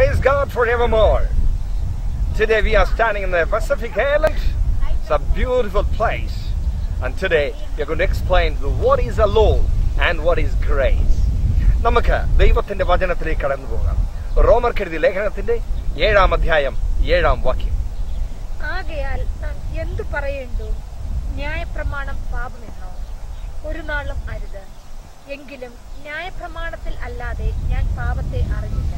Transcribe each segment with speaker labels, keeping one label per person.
Speaker 1: Praise God forevermore. Today we are standing in the Pacific Island. It's a beautiful place. And today we are going to explain what is a law and what is grace. നമുക്ക് ദൈവത്തിന്റെ വചനത്തിലേക്ക് കടന്നു പോകാം റോമർ കരുതി ലേഖനത്തിന്റെ ഏഴാം അധ്യായം ഏഴാം വാക്യം
Speaker 2: ആകയാൽ നാം എന്തു പറയേണ്ടു ന്യായപ്രമാണം പാപമെന്നോ ഒരു നാളും അരുത് എങ്കിലും ന്യായപ്രമാണത്തിൽ അല്ലാതെ ഞാൻ പാപത്തെ അറിഞ്ഞില്ല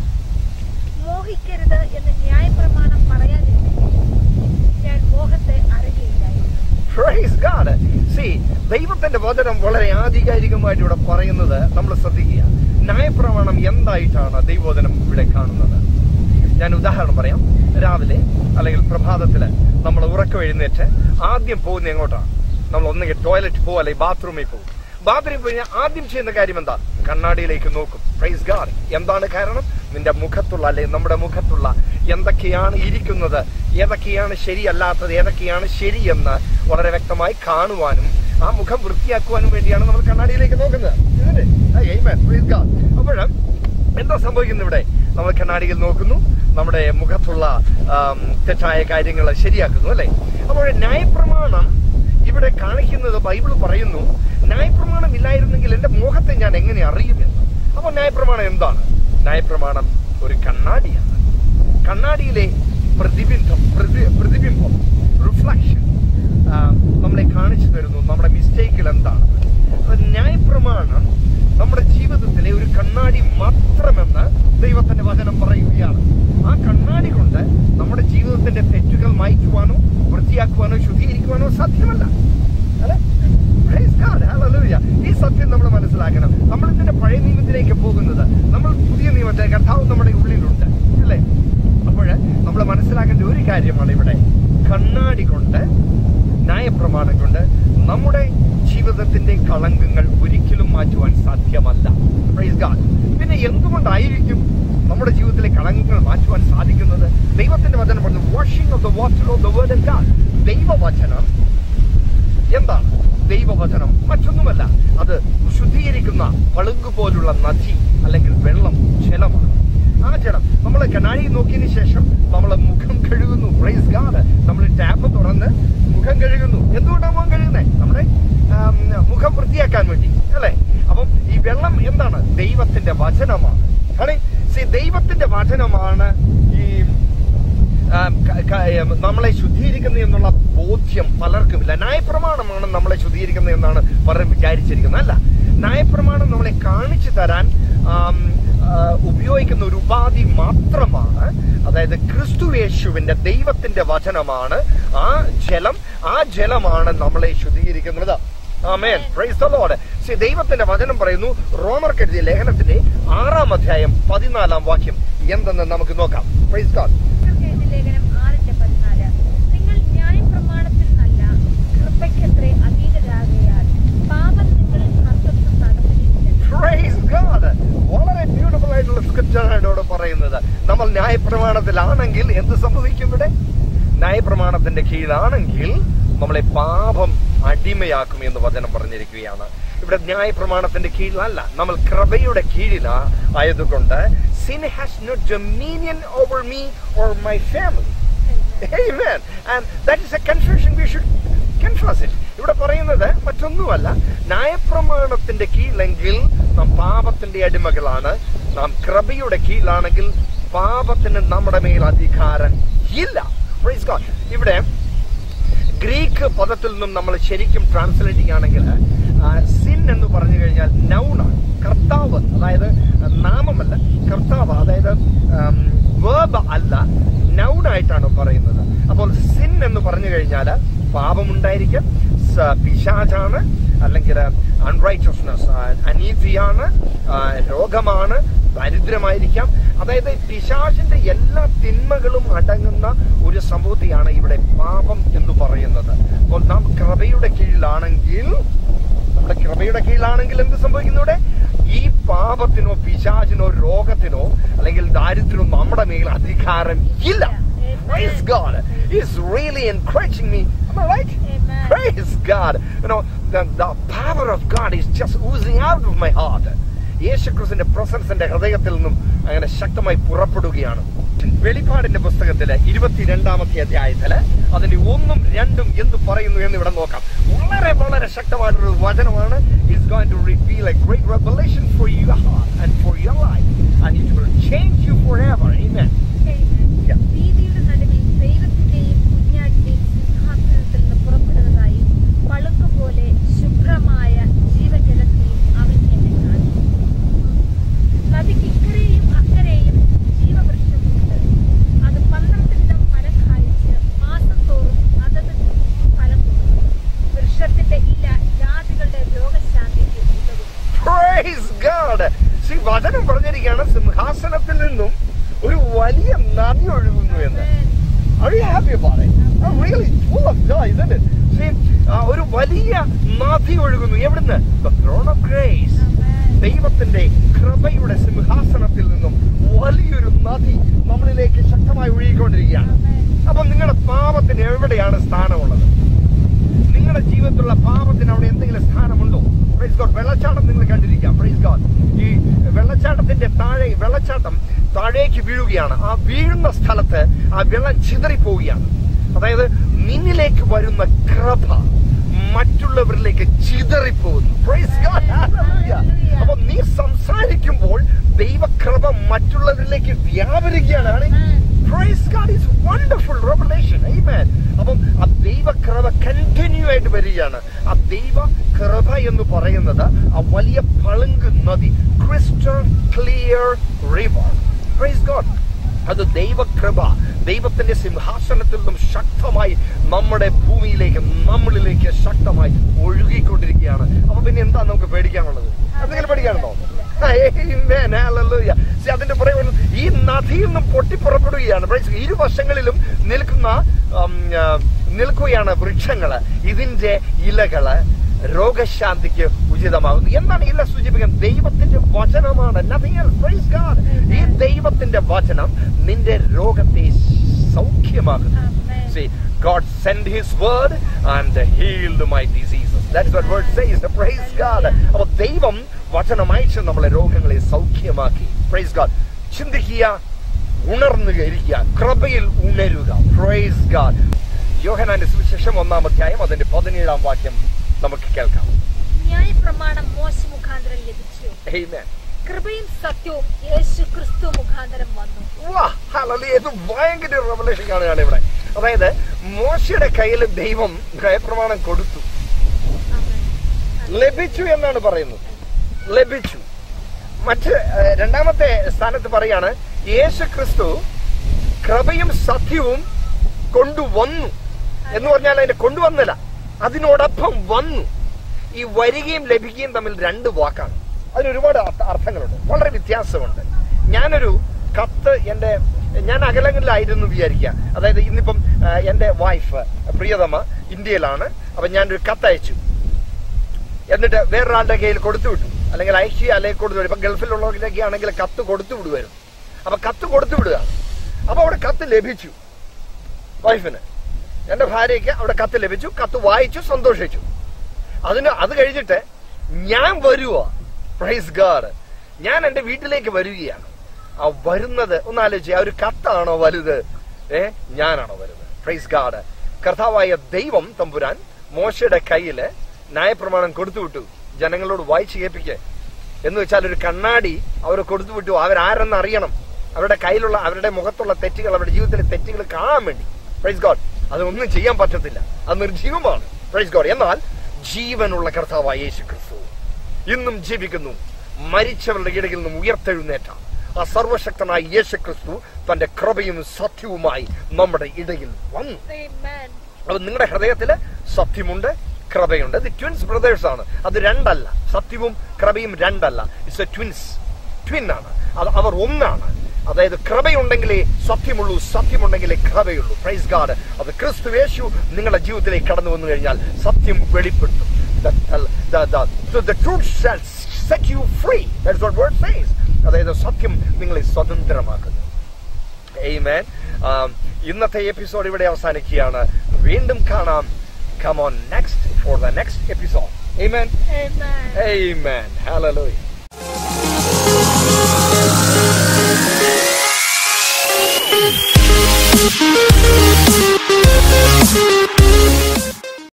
Speaker 2: മോഹിക്കരുത് എന്ന് ന്യായപ്രമാണം പറയാതിരുന്നെങ്കിൽ ഞാൻ മോഹത്തെ അറിയുകയില്ലായിരുന്നു
Speaker 1: Praise God. See, ദൈവത്തിന്റെ വചനം വളരെ ആധികാരികമായിട്ട് ഇവിടെ പറയുന്നത് നമ്മൾ ശ്രദ്ധിക്കുക ന്യായപ്രമാണം എന്തായിട്ടാണ് ദൈവവചനം ഇവിടെ കാണുന്നത് ഞാൻ ഉദാഹരണം പറയാം രാവിലെ അല്ലെങ്കിൽ പ്രഭാതത്തില് നമ്മൾ ഉറക്കം എഴുന്നേറ്റ് ആദ്യം പോകുന്ന എങ്ങോട്ടാണ് നമ്മൾ ഒന്നുകിൽ ടോയ്ലറ്റ് പോകും അല്ലെങ്കിൽ ബാത്റൂമിൽ പോകും ബാത്റൂമിൽ പോയി കഴിഞ്ഞാൽ ആദ്യം ചെയ്യുന്ന കാര്യം എന്താ കണ്ണാടിയിലേക്ക് നോക്കും പ്രൈസ് ഗാഡ് എന്താണ് കാരണം നിന്റെ മുഖത്തുള്ള അല്ലെങ്കിൽ നമ്മുടെ മുഖത്തുള്ള എന്തൊക്കെയാണ് ഇരിക്കുന്നത് ഏതൊക്കെയാണ് ശരിയല്ലാത്തത് ഏതൊക്കെയാണ് ശരിയെന്ന് വളരെ വ്യക്തമായി കാണുവാനും ആ മുഖം വൃത്തിയാക്കുവാനും വേണ്ടിയാണ് നമ്മൾ കണ്ണാടിയിലേക്ക് നോക്കുന്നത് ഇതില്ലേ? ആ, amen. Praise God. അപ്പോഴ് എന്താ സംഭവിക്കുന്നത് ഇവിടെ നമ്മൾ കണ്ണാടിയിൽ നോക്കുന്നു നമ്മുടെ മുഖത്തുള്ള ആം, തെറ്റായ കാര്യങ്ങൾ ശരിയാക്കുന്നു അല്ലെ അപ്പോൾ ന്യായപ്രമാണം ഇവിടെ കാണിക്കുന്നത് ബൈബിൾ പറയുന്നു ന്യായപ്രമാണം ഇല്ലായിരുന്നെങ്കിൽ എന്റെ മോഹത്തെ ഞാൻ എങ്ങനെ അറിയുമെന്ന് അപ്പോൾ ന്യായപ്രമാണം എന്താണ് ന്യായപ്രമാണം ഒരു കണ്ണാടിയാണ് കണ്ണാടിയിലെ പ്രതിബിംബം പ്രതി- പ്രതിബിംബം റിഫ്ലക്ഷൻ നമ്മളെ കാണിച്ചു തരുന്നു നമ്മുടെ മിസ്റ്റേക്കുകൾ എന്താണ് അത് ന്യായപ്രമാണം നമ്മുടെ ജീവിതത്തിലെ ഒരു കണ്ണാടി മാത്രമെന്ന് ദൈവത്തിന്റെ വചനം പറയുകയാണ് ആ കണ്ണാടി കൊണ്ട് നമ്മുടെ ജീവിതത്തിന്റെ തെറ്റുകൾ മായ്ക്കുവാനോ വൃത്തിയാക്കുവാനോ ശുദ്ധീകരിക്കുവാനോ സാധ്യമല്ല അല്ലേ? Praise God. Hallelujah. ഈ സത്യം നമ്മൾ മനസ്സിലാക്കണം നമ്മൾ ഇതിന്റെ പഴയ നിയമത്തിലേക്ക് പോകുന്നത് നമ്മൾ പുതിയ നിയമത്തെ കർത്താവ് നമ്മുടെ ഉള്ളിലുണ്ട് അല്ലേ അപ്പോൾ നമ്മൾ മനസ്സിലാക്കേണ്ട ഒരു കാര്യമാണ് ഇവിടെ കണ്ണാടി കൊണ്ട് ന്യായപ്രമാണം കൊണ്ട് നമ്മുടെ ജീവിതത്തിന്റെ കളങ്കങ്ങൾ ഒരിക്കലും മാറ്റുവാൻ സാധ്യമല്ല Praise God. പിന്നെ എന്തുകൊണ്ടായിരിക്കും നമ്മുടെ ജീവിതത്തിലെ കളങ്കങ്ങൾ മാറ്റുവാൻ സാധിക്കുന്നത് ദൈവത്തിന്റെ വചനം പറഞ്ഞു washing of the water of the word God ദൈവവചനം എന്താണ് ദൈവവചനം മറ്റൊന്നുമല്ല അത് ശുദ്ധീകരിക്കുന്ന പളുങ്ക് പോലുള്ള നദി അല്ലെങ്കിൽ വെള്ളം ജലമാണ് ആ ജലം നമ്മൾ കണ്ണാടി നോക്കിയതിന് ശേഷം നമ്മൾ മുഖം കഴുകുന്നു പ്രൈസ് ഗാഡ് നമ്മൾ ടാപ്പ് തുറന്ന് മുഖം കഴുകുന്നു എന്തുകൊണ്ടാണ് മുഖം കഴുകുന്നത് നമ്മുടെ ആം, മുഖം വൃത്തിയാക്കാൻ വേണ്ടി അല്ലേ അപ്പം ഈ വെള്ളം എന്താണ് ദൈവത്തിന്റെ വചനമാണ് ആണ് ദൈവത്തിന്റെ വചനമാണ് ഈ ആം, ക- ക- ഏം, നമ്മളെ ശുദ്ധീകരിക്കുന്നത് എന്നുള്ള ബോധ്യം പലർക്കുമില്ല ന്യായപ്രമാണമാണ് നമ്മളെ ശുദ്ധീകരിക്കുന്നത് എന്നാണ് പലരും വിചാരിച്ചിരിക്കുന്നത് അല്ല ന്യായപ്രമാണം നമ്മളെ കാണിച്ചു തരാൻ ആം, ആ, ഉപയോഗിക്കുന്ന ഒരു ഉപാധി മാത്രമാണ് അതായത് ക്രിസ്തുവേശുവിന്റെ ദൈവത്തിന്റെ വചനമാണ് ആ ജലം ആ ജലമാണ് നമ്മളെ ശുദ്ധീകരിക്കുന്നത് amen praise the Lord See, ദൈവത്തിന്റെ വചനം പറയുന്നു റോമർ കരുതിയ ലേഖനത്തിന്റെ ആറാം അധ്യായം പതിനാലാം വാക്യം എന്തെന്ന് നമുക്ക് നോക്കാം പ്രൈസ് ഗോഡ്
Speaker 2: എഴുതിയ ലേഖനം ആറിന്റെ പതിനാല് നിങ്ങൾ ന്യായപ്രമാണത്തിൽ നല്ല കൃപയ്ക്കത്രേ അധീനരാകയാൽ പാപം നിങ്ങളിൽ കർത്തൃത്വം നടത്തുകയില്ല
Speaker 1: Praise God. വളരെ ബ്യൂട്ടിഫുൾ ആയിട്ടുള്ള സ്ക്രിപ്റ്റാണ് ഇവിടെ പറയുന്നത് നമ്മൾ ന്യായപ്രമാണത്തിലാണെങ്കിൽ എന്ത് സംഭവിക്കും ഇവിടെ ന്യായപ്രമാണത്തിന്റെ കീഴിലാണെങ്കിൽ നമ്മളെ പാപം അടിമയാക്കും എന്ന് വചനം പറഞ്ഞിരിക്കുകയാണ് ഇവിടെ ന്യായപ്രമാണത്തിന്റെ കീഴിലല്ല നമ്മൾ കൃപയുടെ കീഴിലാ ആയതുകൊണ്ട് sin has no dominion over me or my family Amen. And that is a confession we should confess it. ഇവിടെ പറയുന്നത് മറ്റൊന്നുമല്ല ന്യായപ്രമാണത്തിന്റെ കീഴിലെങ്കിൽ നാം പാപത്തിന്റെ അടിമകളാണ് നാം കൃപയുടെ കീഴിലാണെങ്കിൽ പാപത്തിന് നമ്മുടെ മേൽ അധികാരം ഇല്ല Praise God. ഇവിടെ ഗ്രീക്ക് പദത്തിൽ നിന്നും നമ്മൾ ശരിക്കും ട്രാൻസ്ലേറ്റ് ചെയ്യുകയാണെങ്കിൽ സിൻ എന്ന് പറഞ്ഞു കഴിഞ്ഞാൽ നൗണാണ് കർത്താവ് അതായത് നാമമല്ല കർത്താവ് അതായത് വേർബ് അല്ല നൗണായിട്ടാണ് പറയുന്നത് അപ്പോൾ സിൻ എന്ന് പറഞ്ഞു കഴിഞ്ഞാൽ പാപമുണ്ടായിരിക്കും സ- പിശാചാണ് അല്ലെങ്കിൽ അൺറൈറ്റസ്നെസ് അനീതിയാണ് ആ, രോഗമാണ് ദരിദ്രമായിരിക്കാം അതായത് പിശാചിന്റെ എല്ലാ തിന്മകളും അടങ്ങുന്ന ഒരു സംഭവത്തെയാണ് ഇവിടെ പാപം എന്ന് പറയുന്നത് അപ്പോൾ നാം കൃപയുടെ കീഴിലാണെങ്കിൽ നമ്മുടെ കൃപയുടെ കീഴിലാണെങ്കിൽ എന്ത് സംഭവിക്കുന്നു ഇവിടെ ഈ പാപത്തിനോ പിശാചിനോ രോഗത്തിനോ അല്ലെങ്കിൽ ദാരിദ്ര്യമോ നമ്മുടെ മേൽ അധികാരം ഇല്ല Praise God. He's really encouraging me. Am I right?
Speaker 2: Amen.
Speaker 1: Praise God. You know, the, the power of God is just oozing out of my heart. യേശുക്രിസ്തുവിന്റെ പ്രസൻസ് എന്റെ ഹൃദയത്തിൽ നിന്നും അങ്ങനെ ശക്തമായി പുറപ്പെടുകയാണ് വെളിപ്പാടിന്റെ പുസ്തകത്തില് ഇരുപത്തിരണ്ടാമത്തെ അധ്യായത്തില് അതിന്റെ ഒന്നും രണ്ടും എന്ത് പറയുന്നു എന്ന് ഇവിടെ നോക്കാം വളരെ വളരെ ശക്തമായിട്ടൊരു വചനമാണ് it's going to reveal a great revelation for your heart and for your life and it will change you for ever amen Yeah.
Speaker 2: ഭീതിയുടെ നടുവിൽ ദൈവത്തിന്റെയും കുഞ്ഞാടിന്റെയും സിംഹാസനത്തിൽ നിന്ന് പുറപ്പെടുന്നതായി പളുക്ക് പോലെ ശുഭ്രമായ ജീവജലത്തെയും അവൻ എന്നെ കാണിച്ചു നദിക്ക് ഇക്കരെയും അക്കരെയും ജീവവൃക്ഷമുണ്ട് അത് പന്ത്രണ്ട് വിധം ഫലം കായ്ച്ച് മാസം തോറും അതത് ഫലം കൊടുക്കുന്നു വൃക്ഷത്തിന്റെ ഇല ജാതികളുടെ രോഗശാന്തിക്ക് ഉതകുന്നു
Speaker 1: Praise God. See, വചനം പറഞ്ഞിരിക്കുകയാണ് സിംഹാസനത്തിൽ നിന്നും ഒരു വലിയ നദി ഒഴുകുന്നു എന്ന് Are you happy about it? I'm really full of joy, isn't it? See, ആ, ഒരു വലിയ നദി ഒഴുകുന്നു എവിടുന്ന് The throne of grace. ദൈവത്തിന്റെ കൃപയുടെ സിംഹാസനത്തിൽ നിന്നും വലിയൊരു നദി നമ്മളിലേക്ക് ശക്തമായി ഒഴുകിക്കൊണ്ടിരിക്കുകയാണ് അപ്പൊ നിങ്ങളുടെ പാപത്തിന് എവിടെയാണ് സ്ഥാനമുള്ളത് നിങ്ങളുടെ ജീവിതത്തിലുള്ള പാപത്തിന് അവിടെ എന്തെങ്കിലും സ്ഥാനമുണ്ടോ പ്രൈസ് ഗോഡ് വെള്ളച്ചാട്ടം നിങ്ങൾ കണ്ടിരിക്കാം പ്രൈസ് ഗോഡ് ഈ വെള്ളച്ചാട്ടത്തിന്റെ താഴെ വെള്ളച്ചാട്ടം താഴേക്ക് വീഴുകയാണ് ആ വീഴുന്ന സ്ഥലത്ത് ആ വെള്ളം ചിതറിപ്പോവുകയാണ് അതായത് നിന്നിലേക്ക് വരുന്ന കൃപ മറ്റുള്ളവരിലേക്ക് ചിതറിപ്പോകുന്നു Praise God. Hallelujah. അപ്പൊ നീ സംസാരിക്കുമ്പോൾ ദൈവകൃപ മറ്റുള്ളവരിലേക്ക് വ്യാപരിക്കുകയാണ് ആണെങ്കിൽ Praise God is wonderful revelation. Amen. അപ്പം ആ ദൈവ കൃപ കണ്ടിന്യൂ ആയിട്ട് വരികയാണ് ആ ദൈവ കൃപ എന്ന് പറയുന്നത് ആ വലിയ പളുങ്ക് നദി crystal clear river praise God അത് ദൈവകൃപ ദൈവത്തിന്റെ സിംഹാസനത്തിൽ നിന്നും ശക്തമായി നമ്മുടെ ഭൂമിയിലേക്ക് നമ്മളിലേക്ക് ശക്തമായി ഒഴുകിക്കൊണ്ടിരിക്കുകയാണ് അപ്പൊ പിന്നെ എന്താ നമുക്ക് പേടിക്കാനുള്ളത് എന്തെങ്കിലും പേടിക്കാനുണ്ടോ Amen. Hallelujah. See, അതിന്റെ പുറകെ ഒരു- ഈ നദിയിൽ നിന്നും പൊട്ടിപ്പുറപ്പെടുകയാണ് Praise God. ഇരുവശങ്ങളിലും നിൽക്കുന്ന ഉം, ആ, നിൽക്കുകയാണ് വൃക്ഷങ്ങള് ഇതിന്റെ ഇലകള് രോഗശാന്തിക്ക് ഉചിതമാകുന്നു എന്താണ് ഇല സൂചിപ്പിക്കുന്നത് ദൈവത്തിന്റെ വചനമാണ് Nothing else. Praise God. ഈ ദൈവത്തിന്റെ വചനം നിന്റെ രോഗത്തെ സൗഖ്യമാകുന്നു See, God sent His word and healed my diseases. That's what word says. Praise God. അപ്പൊ ദൈവം വചനം അയച്ച് നമ്മളെ രോഗങ്ങളെ സൗഖ്യമാക്കി പ്രൈസ് ഗാഡ് ചിന്തിക്കുക ഉണർന്നു ഇരിക്കുക കൃപയിൽ ഉണരുക പ്രൈസ് ഗാഡ് യോഹനാന്റെ സുവിശേഷം ഒന്നാം അധ്യായം അതിന്റെ പതിനേഴാം വാക്യം നമുക്ക് കേൾക്കാം
Speaker 2: ന്യായപ്രമാണം മോശ മുഖാന്തരം ലഭിച്ചു
Speaker 1: Amen.
Speaker 2: കൃപയും സത്യവും യേശു ക്രിസ്തു മുഖാന്തരം വന്നു
Speaker 1: വാ, hallelujah. ഇത് ഭയങ്കര റെവലേഷൻ കാണുകയാണ് ഇവിടെ അതായത് മോശയുടെ കയ്യിൽ ദൈവം പ്രമാണം കൊടുത്തു ലഭിച്ചു എന്നാണ് പറയുന്നത് ലഭിച്ചു മറ്റ് ഏഹ്, രണ്ടാമത്തെ സ്ഥാനത്ത് പറയാണ് യേശു ക്രിസ്തു കൃപയും സത്യവും കൊണ്ടുവന്നു എന്ന് പറഞ്ഞാൽ അതിന്റെ കൊണ്ടുവന്നില്ല അതിനോടൊപ്പം വന്നു ഈ വരികയും ലഭിക്കുകയും തമ്മിൽ രണ്ട് വാക്കാണ് അതിന് ഒരുപാട് അർത്ഥ- അർത്ഥങ്ങളുണ്ട് വളരെ വ്യത്യാസമുണ്ട് ഞാനൊരു കത്ത് എൻ്റെ ഞാൻ അകലങ്ങളിലായിരുന്നു വിചാരിക്കുക അതായത് ഇന്നിപ്പം ആ, എൻ്റെ വൈഫ് പ്രിയതമ ഇന്ത്യയിലാണ് അപ്പം ഞാനൊരു കത്തയച്ചു എന്നിട്ട് വേറൊരാളുടെ കയ്യിൽ കൊടുത്തു വിട്ടു അല്ലെങ്കിൽ അയക്കുക അല്ലെങ്കിൽ കൊടുത്തു വിടും ഇപ്പൊ ഗൾഫിലുള്ളവരിലേക്ക് ആണെങ്കിൽ കത്ത് കൊടുത്തു വിടുമായിരുന്നു അപ്പൊ കത്ത് കൊടുത്തു വിടുക അപ്പൊ അവിടെ കത്ത് ലഭിച്ചു വൈഫിന് എന്റെ ഭാര്യയ്ക്ക് അവിടെ കത്ത് ലഭിച്ചു കത്ത് വായിച്ചു സന്തോഷിച്ചു അതിന് അത് കഴിഞ്ഞിട്ട് ഞാൻ വരുവാ പ്രൈസ് ഗാഡ് ഞാൻ എന്റെ വീട്ടിലേക്ക് വരികയാണ് ആ വരുന്നത് ഒന്ന് ആലോചിച്ച് ആ ഒരു കത്താണോ വലുത് ഏ ഞാനാണോ വലുത് പ്രൈസ് ഗാഡ് കർത്താവായ ദൈവം തമ്പുരാൻ മോശയുടെ കയ്യില് ന്യായപ്രമാണം കൊടുത്തുവിട്ടു ജനങ്ങളോട് വായിച്ചു കേൾപ്പിക്കുക എന്ന് വെച്ചാൽ ഒരു കണ്ണാടി അവർ കൊടുത്തുവിട്ടു അവരാരെന്ന് അറിയണം അവരുടെ കയ്യിലുള്ള അവരുടെ മുഖത്തുള്ള തെറ്റുകൾ അവരുടെ ജീവിതത്തിലെ തെറ്റുകൾ കാണാൻ വേണ്ടി പ്രൈസ് ഗോഡ് അതൊന്നും ചെയ്യാൻ പറ്റത്തില്ല അത് നിർജീവമാണ് പ്രൈസ് ഗോഡ് എന്നാൽ ജീവനുള്ള കർത്താവായ യേശു ക്രിസ്തു ഇന്നും ജീവിക്കുന്നു മരിച്ചവരുടെ ഇടയിൽ നിന്നും ഉയർത്തെഴുന്നേറ്റ ആ സർവശക്തനായ യേശു ക്രിസ്തു തന്റെ കൃപയും സത്യവുമായി നമ്മുടെ ഇടയിൽ വന്നു
Speaker 2: Amen.
Speaker 1: അപ്പൊ നിങ്ങളുടെ ഹൃദയത്തില് സത്യമുണ്ട് കൃപയുണ്ട് ഇത് ട്വിൻസ് ബ്രദേഴ്സ് ആണ് അത് രണ്ടല്ല സത്യവും കൃപയും രണ്ടല്ല ഇറ്റ്സ് എ ട്വിൻസ് ട്വിൻ ആണ് അത് അവർ ഒന്നാണ് അതായത് കൃപയുണ്ടെങ്കിലേ സത്യമുള്ളൂ സത്യമുണ്ടെങ്കിലേ കൃപയുള്ളൂ പ്രൈസ് ഗാഡ് അത് ക്രിസ്തു യേശു നിങ്ങളുടെ ജീവിതത്തിലേക്ക് കടന്നു വന്നു കഴിഞ്ഞാൽ സത്യം വെളിപ്പെടുത്തും The- the- the- the- the truth shall set you free. That's what word says. അതായത് സത്യം നിങ്ങളെ സ്വതന്ത്രമാക്കുന്നു Amen. Um, ഇന്നത്തെ എപ്പിസോഡ് ഇവിടെ അവസാനിക്കുകയാണ് വീണ്ടും കാണാം come on next for the next episode Amen.
Speaker 2: Amen.
Speaker 1: Amen. Hallelujah.